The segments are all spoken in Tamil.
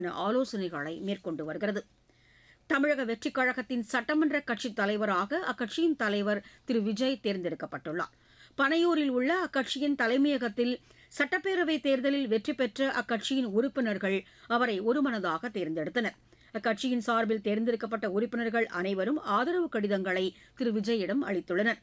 ஆலோசனைகளை மேற்கொண்டு வருகிறது தமிழக வெற்றிக் கழகத்தின் சட்டமன்ற கட்சித் தலைவராக அக்கட்சியின் தலைவர் திரு விஜய் தேர்ந்தெடுக்கப்பட்டுள்ளார் பனையூரில் உள்ள அக்கட்சியின் தலைமையகத்தில் சட்டப்பேரவைத் தேர்தலில் வெற்றி பெற்ற அக்கட்சியின் உறுப்பினர்கள் அவரை ஒருமனதாக தேர்ந்தெடுத்தனர் அக்கட்சியின் சார்பில் தேர்ந்தெடுக்கப்பட்ட உறுப்பினர்கள் அனைவரும் ஆதரவு கடிதங்களை திரு விஜயிடம் அளித்துள்ளனர்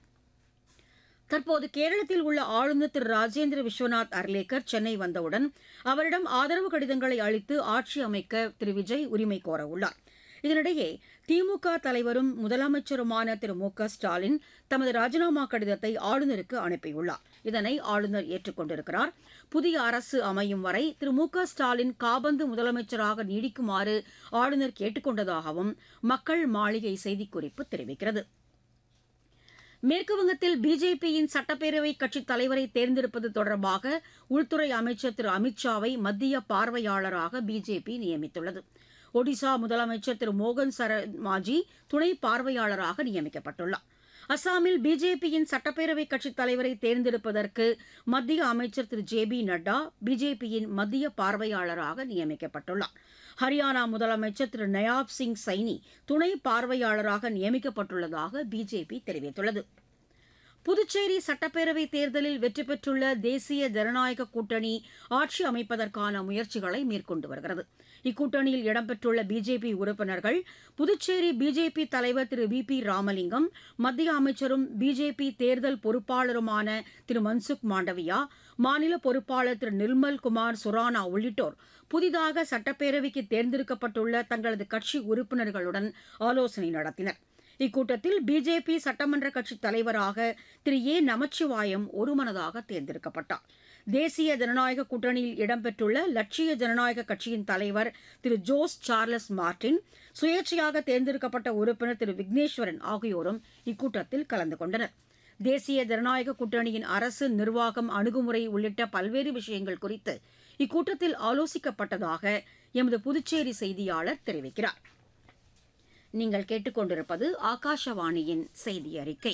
தற்போது கேரளத்தில் உள்ள ஆளுநர் திரு ராஜேந்திர விஸ்வநாத் அர்லேக்கர் சென்னை வந்தவுடன் அவரிடம் ஆதரவு கடிதங்களை அளித்து ஆட்சி அமைக்க திரு விஜய் உரிமை கோரவுள்ளார் இதனிடையே திமுக தலைவரும் முதலமைச்சருமான திரு மு க ஸ்டாலின் தமது ராஜினாமா கடிதத்தை ஆளுநருக்கு அனுப்பியுள்ளார் இதனை ஆளுநர் ஏற்றுக்கொண்டிருக்கிறார் புதிய அரசு அமையும் வரை திரு மு க ஸ்டாலின் காபந்து முதலமைச்சராக நீடிக்குமாறு ஆளுநர் கேட்டுக் கொண்டதாகவும் மக்கள் மாளிகை செய்திக்குறிப்பு தெரிவிக்கிறது மேற்குவங்கத்தில் பிஜேபியின் சட்டப்பேரவை கட்சித் தலைவரை தேர்ந்தெடுப்பது தொடர்பாக உள்துறை அமைச்சர் திரு அமித்ஷாவை மத்திய பார்வையாளராக பிஜேபி நியமித்துள்ளது ஒடிசா முதலமைச்சர் திரு மோகன் சரண் மாஜி துணை பார்வையாளராக நியமிக்கப்பட்டுள்ளார் அசாமில் பிஜேபியின் சட்டப்பேரவை கட்சித் தலைவரை தேர்ந்தெடுப்பதற்கு மத்திய அமைச்சர் திரு ஜே பி நட்டா பிஜேபியின் மத்திய பார்வையாளராக நியமிக்கப்பட்டுள்ளார் ஹரியானா முதலமைச்சர் திரு நயாப் சிங் சைனி துணை பார்வையாளராக நியமிக்கப்பட்டுள்ளதாக பிஜேபி தெரிவித்துள்ளது புதுச்சேரி சட்டப்பேரவை தேர்தலில் வெற்றி பெற்றுள்ள தேசிய ஜனநாயக கூட்டணி ஆட்சி அமைப்பதற்கான முயற்சிகளை மேற்கொண்டு வருகிறது இக்கூட்டணியில் இடம்பெற்றுள்ள பிஜேபி உறுப்பினர்கள் புதுச்சேரி பிஜேபி தலைவர் திரு வி பி ராமலிங்கம் மத்திய அமைச்சரும் பிஜேபி தேர்தல் பொறுப்பாளருமான திரு மன்சுக் மாண்டவியா மாநில பொறுப்பாளர் திரு நிர்மல் குமார் சுரானா உள்ளிட்டோர் புதிதாக சட்டப்பேரவைக்கு தேர்ந்தெடுக்கப்பட்டுள்ள தங்களது கட்சி உறுப்பினர்களுடன் ஆலோசனை நடத்தினர் இக்கூட்டத்தில் பிஜேபி சட்டமன்ற கட்சித் தலைவராக திரு ஏ நமச்சிவாயம் ஒருமனதாக தேர்ந்தெடுக்கப்பட்டார் தேசிய ஜனநாயக கூட்டணியில் இடம்பெற்றுள்ள லட்சிய ஜனநாயக கட்சியின் தலைவர் திரு ஜோஸ் சார்லஸ் மார்டின் சுயேட்சையாக தேர்ந்தெடுக்கப்பட்ட உறுப்பினர் திரு விக்னேஸ்வரன் ஆகியோரும் இக்கூட்டத்தில் கலந்து கொண்டனர் தேசிய ஜனநாயக கூட்டணியின் அரசு நிர்வாகம் அணுகுமுறை உள்ளிட்ட பல்வேறு விஷயங்கள் குறித்து இக்கூட்டத்தில் ஆலோசிக்கப்பட்டதாக எமது புதுச்சேரி செய்தியாளர் தெரிவிக்கிறார் நீங்கள் கேட்டுக்கொண்டிருப்பது ஆகாஷவாணியின் செய்தி அறிக்கை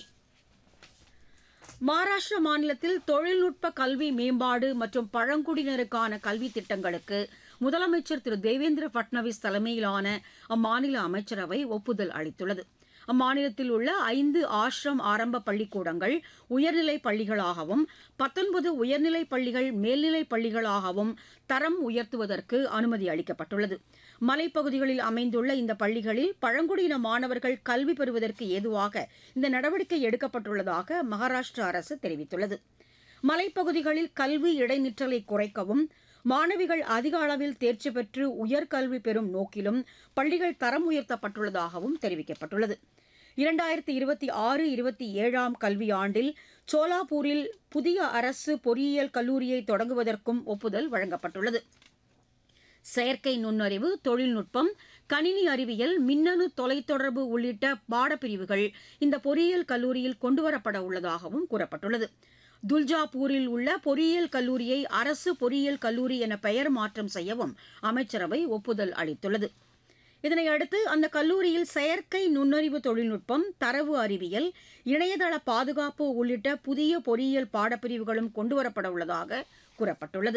மகாராஷ்டிரா மாநிலத்தில் தொழில்நுட்ப கல்வி மேம்பாடு மற்றும் பழங்குடியினருக்கான கல்வி திட்டங்களுக்கு முதலமைச்சர் திரு தேவேந்திர பட்னவிஸ் தலைமையிலான அம்மாநில அமைச்சரவை ஒப்புதல் அளித்துள்ளது அம்மாநிலத்தில் உள்ள ஐந்து ஆசிரம் ஆரம்ப பள்ளிக்கூடங்கள் உயர்நிலைப் பள்ளிகளாகவும் பத்தொன்பது உயர்நிலைப் பள்ளிகள் மேல்நிலைப் பள்ளிகளாகவும் தரம் உயர்த்துவதற்கு அனுமதி அளிக்கப்பட்டுள்ளது மலைப்பகுதிகளில் அமைந்துள்ள இந்த பள்ளிகளில் பழங்குடியின மாணவர்கள் கல்வி பெறுவதற்கு ஏதுவாக இந்த நடவடிக்கை எடுக்கப்பட்டுள்ளதாக மகாராஷ்டிரா அரசு தெரிவித்துள்ளது மலைப்பகுதிகளில் கல்வி இடைநிற்றலை குறைக்கவும் மாணவிகள் அதிக அளவில் தேர்ச்சி பெற்று உயர்கல்வி பெறும் நோக்கிலும் பள்ளிகள் தரம் உயர்த்தப்பட்டுள்ளதாகவும் தெரிவிக்கப்பட்டுள்ளது இரண்டாயிரத்தி இருபத்தி ஆறு இருபத்தி ஏழாம் கல்வியாண்டில் சோலாப்பூரில் புதிய அரசு பொறியியல் கல்லூரியை தொடங்குவதற்கும் ஒப்புதல் வழங்கப்பட்டுள்ளது செயற்கை நுண்ணறிவு தொழில்நுட்பம் கணினி அறிவியல் மின்னணு தொலைத்தொடர்பு உள்ளிட்ட பாடப்பிரிவுகள் இந்த பொறியியல் கல்லூரியில் கொண்டுவரப்பட உள்ளதாகவும் கூறப்பட்டுள்ளது துல்ஜாபூரில் உள்ள பொறியியல் கல்லூரியை அரசு பொறியியல் கல்லூரி என பெயர் மாற்றம் செய்யவும் அமைச்சரவை ஒப்புதல் அளித்துள்ளது இதனையடுத்து அந்த கல்லூரியில் செயற்கை நுண்ணறிவு தொழில்நுட்பம் தரவு அறிவியல் இணையதள பாதுகாப்பு உள்ளிட்ட புதிய பொறியியல் பாடப்பிரிவுகளும் கொண்டுவரப்பட உள்ளதாக கூறப்பட்டுள்ளது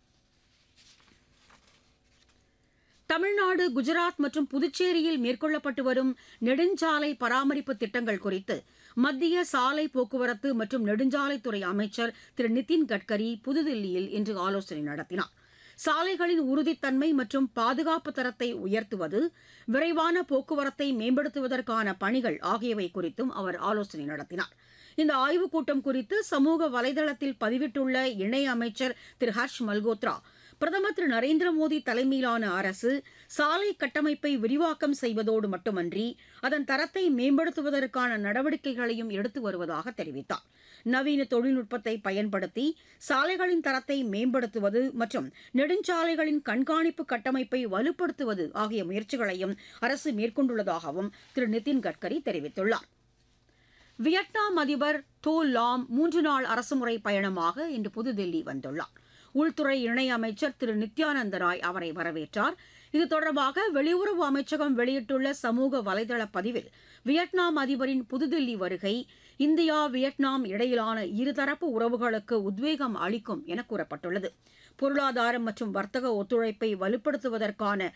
தமிழ்நாடு குஜராத் மற்றும் புதுச்சேரியில் மேற்கொள்ளப்பட்டு வரும் நெடுஞ்சாலை பராமரிப்பு திட்டங்கள் குறித்து மத்திய சாலை போக்குவரத்து மற்றும் நெடுஞ்சாலைத்துறை அமைச்சர் திரு நிதின் கட்கரி புதுதில்லியில் இன்று ஆலோசனை நடத்தினார் சாலைகளின் உறுதித்தன்மை மற்றும் பாதுகாப்பு தரத்தை உயர்த்துவது விரைவான போக்குவரத்தை மேம்படுத்துவதற்கான பணிகள் ஆகியவை குறித்தும் அவர் ஆலோசனை நடத்தினார் இந்த ஆய்வுக் கூட்டம் குறித்து சமூக வலைதளத்தில் பதிவிட்டுள்ள இணை அமைச்சர் திரு ஹர்ஷ் மல்கோத்ரா பிரதமர் திரு நரேந்திர மோடி தலைமையிலான அரசு சாலை கட்டமைப்பை விரிவாக்கம் செய்வதோடு மட்டுமன்றி அதன் தரத்தை மேம்படுத்துவதற்கான நடவடிக்கைகளையும் எடுத்து வருவதாக தெரிவித்தார் நவீன தொழில்நுட்பத்தை பயன்படுத்தி சாலைகளின் தரத்தை மேம்படுத்துவது மற்றும் நெடுஞ்சாலைகளின் கண்காணிப்பு கட்டமைப்பை வலுப்படுத்துவது ஆகிய முயற்சிகளையும் அரசு மேற்கொண்டுள்ளதாகவும் திரு நிதின் கட்கரி தெரிவித்துள்ளார் வியட்நாம் அதிபர் டோ லாம் மூன்று நாள் அரசுமுறை பயணமாக இன்று புதுதில்லி வந்துள்ளார் உள்துறை இணையமைச்சர் திரு நித்யானந்த ராய் அவரை வரவேற்றார் இது தொடர்பாக வெளியுறவு அமைச்சகம் வெளியிட்டுள்ள சமூக வலைதள பதிவில் வியட்நாம் அதிபரின் புதுதில்லி வருகை இந்தியா வியட்நாம் இடையிலான இருதரப்பு உறவுகளுக்கு உத்வேகம் அளிக்கும் என கூறப்பட்டுள்ளது பொருளாதாரம் மற்றும் வர்த்தக ஒத்துழைப்பை வலுப்படுத்துவதற்கான